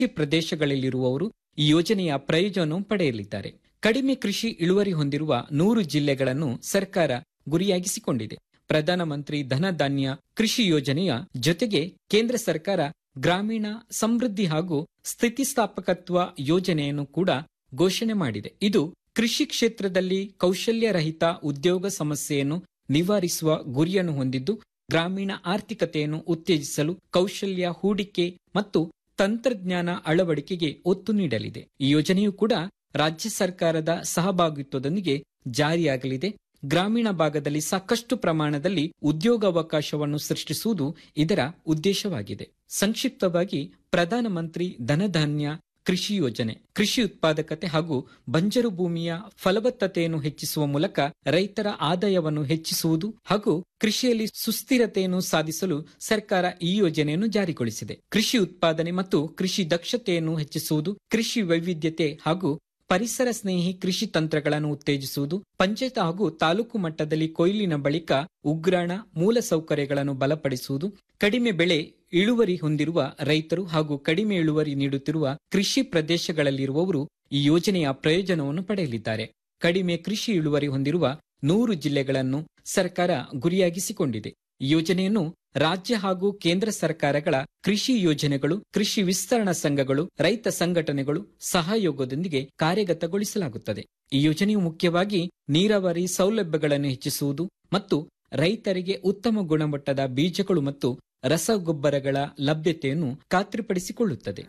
ಪ್ರದೇಶಗಳಲ್ಲಿರುವವರು ಈ ಯೋಜನೆಯ ಪ್ರಯೋಜನ ಪಡೆಯಲಿದ್ದಾರೆ ಕಡಿಮೆ ಕೃಷಿ ಇಳುವರಿ ಹೊಂದಿರುವ ನೂರು ಜಿಲ್ಲೆಗಳನ್ನು ಸರ್ಕಾರ ಗುರಿಯಾಗಿಸಿಕೊಂಡಿದೆ ಪ್ರಧಾನಮಂತ್ರಿ ಧನಧಾನ್ಯ ಕೃಷಿ ಯೋಜನೆಯ ಜೊತೆಗೆ ಕೇಂದ್ರ ಸರ್ಕಾರ ಗ್ರಾಮೀಣ ಸಮೃದ್ಧಿ ಹಾಗೂ ಸ್ಥಿತಿಸ್ಥಾಪಕತ್ವ ಯೋಜನೆಯನ್ನು ಕೂಡ ಘೋಷಣೆ ಮಾಡಿದೆ ಇದು ಕೃಷಿ ಕ್ಷೇತ್ರದಲ್ಲಿ ಕೌಶಲ್ಯರಹಿತ ಉದ್ಯೋಗ ಸಮಸ್ಯೆಯನ್ನು ನಿವಾರಿಸುವ ಗುರಿಯನ್ನು ಹೊಂದಿದ್ದು ಗ್ರಾಮೀಣ ಆರ್ಥಿಕತೆಯನ್ನು ಉತ್ತೇಜಿಸಲು ಕೌಶಲ್ಯ ಹೂಡಿಕೆ ಮತ್ತು ತಂತ್ರಜ್ಞಾನ ಅಳವಡಿಕೆಗೆ ಒತ್ತು ನೀಡಲಿದೆ ಈ ಯೋಜನೆಯು ಕೂಡ ರಾಜ್ಯ ಸರ್ಕಾರದ ಸಹಭಾಗಿತ್ವದೊಂದಿಗೆ ಜಾರಿಯಾಗಲಿದೆ ಗ್ರಾಮೀಣ ಭಾಗದಲ್ಲಿ ಸಾಕಷ್ಟು ಪ್ರಮಾಣದಲ್ಲಿ ಉದ್ಯೋಗಾವಕಾಶವನ್ನು ಸೃಷ್ಟಿಸುವುದು ಇದರ ಉದ್ದೇಶವಾಗಿದೆ ಸಂಕ್ಷಿಪ್ತವಾಗಿ ಪ್ರಧಾನಮಂತ್ರಿ ಧನಧಾನ್ಯ ಕೃಷಿ ಯೋಜನೆ ಕೃಷಿ ಉತ್ಪಾದಕತೆ ಹಾಗೂ ಬಂಜರು ಭೂಮಿಯ ಫಲವತ್ತತೆಯನ್ನು ಹೆಚ್ಚಿಸುವ ಮೂಲಕ ರೈತರ ಆದಾಯವನ್ನು ಹೆಚ್ಚಿಸುವುದು ಹಾಗೂ ಕೃಷಿಯಲ್ಲಿ ಸುಸ್ಥಿರತೆಯನ್ನು ಸಾಧಿಸಲು ಸರ್ಕಾರ ಈ ಯೋಜನೆಯನ್ನು ಜಾರಿಗೊಳಿಸಿದೆ ಕೃಷಿ ಉತ್ಪಾದನೆ ಮತ್ತು ಕೃಷಿ ದಕ್ಷತೆಯನ್ನು ಹೆಚ್ಚಿಸುವುದು ಕೃಷಿ ವೈವಿಧ್ಯತೆ ಹಾಗೂ ಪರಿಸರ ಸ್ನೇಹಿ ಕೃಷಿ ತಂತ್ರಗಳನ್ನು ಉತ್ತೇಜಿಸುವುದು ಪಂಚಾಯತ್ ಹಾಗೂ ತಾಲೂಕು ಮಟ್ಟದಲ್ಲಿ ಕೊಯ್ಲಿನ ಬಳಿಕ ಉಗ್ರಾಣ ಮೂಲ ಸೌಕರ್ಯಗಳನ್ನು ಬಲಪಡಿಸುವುದು ಕಡಿಮೆ ಬೆಳೆ ಇಳುವರಿ ಹೊಂದಿರುವ ರೈತರು ಹಾಗೂ ಕಡಿಮೆ ಇಳುವರಿ ನೀಡುತ್ತಿರುವ ಕೃಷಿ ಪ್ರದೇಶಗಳಲ್ಲಿರುವವರು ಈ ಯೋಜನೆಯ ಪ್ರಯೋಜನವನ್ನು ಪಡೆಯಲಿದ್ದಾರೆ ಕಡಿಮೆ ಕೃಷಿ ಇಳುವರಿ ಹೊಂದಿರುವ ನೂರು ಜಿಲ್ಲೆಗಳನ್ನು ಸರ್ಕಾರ ಗುರಿಯಾಗಿಸಿಕೊಂಡಿದೆ ಈ ಯೋಜನೆಯನ್ನು ರಾಜ್ಯ ಹಾಗೂ ಕೇಂದ್ರ ಸರ್ಕಾರಗಳ ಕೃಷಿ ಯೋಜನೆಗಳು ಕೃಷಿ ವಿಸ್ತರಣಾ ಸಂಘಗಳು ರೈತ ಸಂಘಟನೆಗಳು ಸಹಯೋಗದೊಂದಿಗೆ ಕಾರ್ಯಗತಗೊಳಿಸಲಾಗುತ್ತದೆ ಈ ಯೋಜನೆಯು ಮುಖ್ಯವಾಗಿ ನೀರಾವರಿ ಸೌಲಭ್ಯಗಳನ್ನು ಹೆಚ್ಚಿಸುವುದು ಮತ್ತು ರೈತರಿಗೆ ಉತ್ತಮ ಗುಣಮಟ್ಟದ ಬೀಜಗಳು ಮತ್ತು ರಸಗೊಬ್ಬರಗಳ ಲಭ್ಯತೆಯನ್ನು ಖಾತ್ರಿಪಡಿಸಿಕೊಳ್ಳುತ್ತದೆ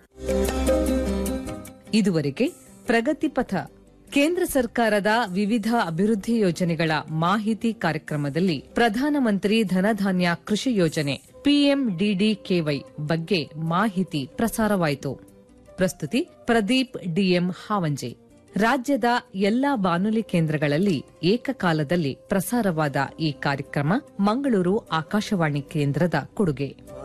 ಇದುವರೆಗೆ ಪ್ರಗತಿ ಪಥ ಕೇಂದ್ರ ಸರ್ಕಾರದ ವಿವಿಧ ಅಭಿವೃದ್ಧಿ ಯೋಜನೆಗಳ ಮಾಹಿತಿ ಕಾರ್ಯಕ್ರಮದಲ್ಲಿ ಪ್ರಧಾನಮಂತ್ರಿ ಧನಧಾನ್ಯ ಕೃಷಿ ಯೋಜನೆ ಪಿಎಂಡಿಡಿಕೆವೈ ಬಗ್ಗೆ ಮಾಹಿತಿ ಪ್ರಸಾರವಾಯಿತು ಪ್ರಸ್ತುತಿ ಪ್ರದೀಪ್ ಡಿಎಂ ಹಾವಂಜೆ ರಾಜ್ಯದ ಎಲ್ಲಾ ಬಾನುಲಿ ಕೇಂದ್ರಗಳಲ್ಲಿ ಏಕಕಾಲದಲ್ಲಿ ಪ್ರಸಾರವಾದ ಈ ಕಾರ್ಯಕ್ರಮ ಮಂಗಳೂರು ಆಕಾಶವಾಣಿ ಕೇಂದ್ರದ ಕೊಡುಗೆ